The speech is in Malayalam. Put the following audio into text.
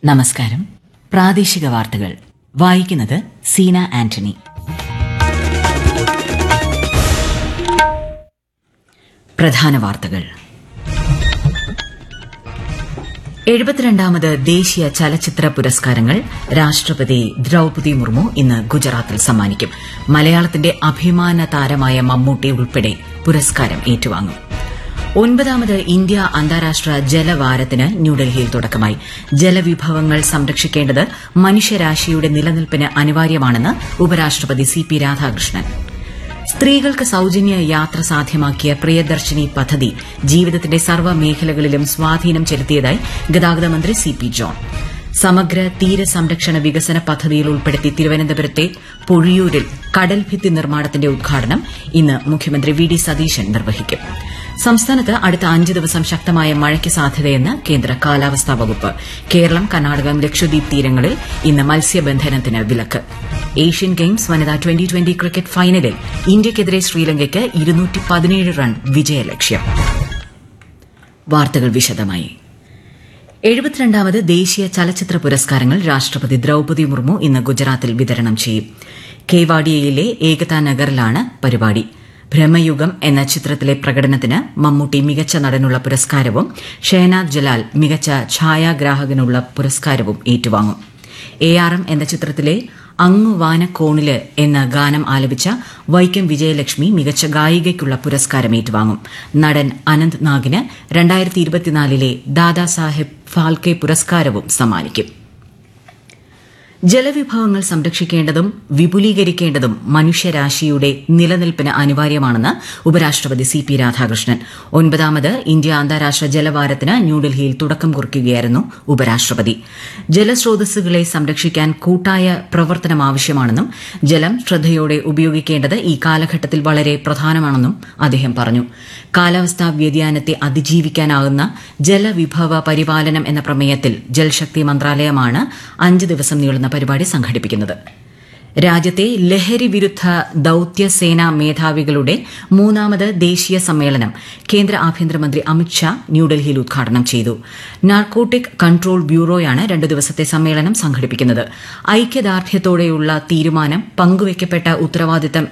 നമസ്കാരം പ്രാദേശിക വാർത്തകൾ വായിക്കുന്നത് സീന ആന്റണി പ്രധാന വാർത്തകൾ എഴുപത്തിരണ്ടാമത് ദേശീയ ചലച്ചിത്ര പുരസ്കാരങ്ങൾ രാഷ്ട്രപതി ദ്രൌപതി മുർമു ഇന്ന് ഗുജറാത്തിൽ സമ്മാനിക്കും മലയാളത്തിന്റെ അഭിമാന താരമായ മമ്മൂട്ടി ഉൾപ്പെടെ പുരസ്കാരം ഏറ്റുവാങ്ങും ഒൻപതാമത് ഇന്ത്യ അന്താരാഷ്ട്ര ജലവാരത്തിന് ന്യൂഡൽഹിയിൽ തുടക്കമായി ജലവിഭവങ്ങൾ സംരക്ഷിക്കേണ്ടത് മനുഷ്യരാശിയുടെ നിലനിൽപ്പിന് അനിവാര്യമാണെന്ന് ഉപരാഷ്ട്രപതി സി പി രാധാകൃഷ്ണൻ സ്ത്രീകൾക്ക് സൌജന്യ യാത്ര സാധ്യമാക്കിയ പ്രിയദർശിനി പദ്ധതി ജീവിതത്തിന്റെ സർവ്വ മേഖലകളിലും സ്വാധീനം ചെലുത്തിയതായി ഗതാഗത മന്ത്രി സി പി ജോൺ സമഗ്ര തീരസംരക്ഷണ വികസന പദ്ധതിയിൽ ഉൾപ്പെടുത്തി തിരുവനന്തപുരത്തെ പൊഴിയൂരിൽ കടൽ ഭിത്തി നിർമ്മാണത്തിന്റെ ഉദ്ഘാടനം ഇന്ന് മുഖ്യമന്ത്രി വി ഡി സതീശൻ നിർവഹിക്കും സംസ്ഥാനത്ത് അടുത്ത അഞ്ച് ദിവസം ശക്തമായ മഴയ്ക്ക് സാധ്യതയെന്ന് കേന്ദ്ര കാലാവസ്ഥാ വകുപ്പ് കേരളം കർണാടകം ലക്ഷദ്വീപ് തീരങ്ങളിൽ ഇന്ന് മത്സ്യബന്ധനത്തിന് വിലക്ക് ഏഷ്യൻ ഗെയിംസ് വനിതാ ട്വന്റി ട്വന്റി ക്രിക്കറ്റ് ഫൈനലിൽ ഇന്ത്യയ്ക്കെതിരെ ശ്രീലങ്കയ്ക്ക് ഇരുന്നൂറ്റി പതിനേഴ് റൺ വിജയലക്ഷ്യം വാർത്തകൾ വിശദമായി എഴുപത്തിരണ്ടാമത് ദേശീയ ചലച്ചിത്ര പുരസ്കാരങ്ങൾ രാഷ്ട്രപതി ദ്രൌപതി മുർമു ഇന്ന് ഗുജറാത്തിൽ വിതരണം ചെയ്യും കേവാഡിയയിലെ ഏകതാ നഗറിലാണ് പരിപാടി ഭ്രമയുഗം എന്ന ചിത്രത്തിലെ പ്രകടനത്തിന് മമ്മൂട്ടി മികച്ച നടനുള്ള പുരസ്കാരവും ഷെഹനാദ് ജലാൽ മികച്ച ഛായാഗ്രാഹകനുള്ള പുരസ്കാരവും ഏറ്റുവാങ്ങും എ ആർ എം എന്ന ചിത്രത്തിലെ അങ്ങു വാനക്കോണില് എന്ന ഗാനം ആലപിച്ച വൈക്കം വിജയലക്ഷ്മി മികച്ച ഗായികയ്ക്കുള്ള പുരസ്കാരം ഏറ്റുവാങ്ങും നടൻ അനന്ത് നാഗിന് രണ്ടായിരത്തി ഇരുപത്തിനാലിലെ ദാദാസാഹേബ് ഫാൽക്കെ പുരസ്കാരവും സമ്മാനിക്കും ജലവിഭവങ്ങൾ സംരക്ഷിക്കേണ്ടതും വിപുലീകരിക്കേണ്ടതും മനുഷ്യരാശിയുടെ നിലനിൽപ്പിന് അനിവാര്യമാണെന്ന് ഉപരാഷ്ട്രപതി സി പി രാധാകൃഷ്ണൻ ഒൻപതാമത് ഇന്ത്യ അന്താരാഷ്ട്ര ജലവാരത്തിന് ന്യൂഡൽഹിയിൽ തുടക്കം കുറിക്കുകയായിരുന്നു ഉപരാഷ്ട്രപതി ജലസ്രോതസ്സുകളെ സംരക്ഷിക്കാൻ കൂട്ടായ പ്രവർത്തനം ആവശ്യമാണെന്നും ജലം ശ്രദ്ധയോടെ ഉപയോഗിക്കേണ്ടത് ഈ കാലഘട്ടത്തിൽ വളരെ പ്രധാനമാണെന്നും അദ്ദേഹം പറഞ്ഞു കാലാവസ്ഥാ വ്യതിയാനത്തെ അതിജീവിക്കാനാകുന്ന ജലവിഭവ പരിപാലനം എന്ന പ്രമേയത്തിൽ ജൽശക്തി മന്ത്രാലയമാണ് അഞ്ച് ദിവസം നീളുന്ന പരിപാടി സംഘടിപ്പിക്കുന്നത് രാജ്യത്തെ ലഹരി വിരുദ്ധ ദൌത്യസേനാ മേധാവികളുടെ മൂന്നാമത് ദേശീയ സമ്മേളനം കേന്ദ്ര ആഭ്യന്തരമന്ത്രി അമിത്ഷാ ന്യൂഡൽഹിയിൽ ഉദ്ഘാടനം ചെയ്തു നാർക്കോട്ടിക് കൺട്രോൾ ബ്യൂറോയാണ് രണ്ടു ദിവസത്തെ സമ്മേളനം സംഘടിപ്പിക്കുന്നത് ഐക്യദാർഢ്യത്തോടെയുള്ള തീരുമാനം പങ്കുവയ്ക്കപ്പെട്ട ഉത്തരവാദിത്തം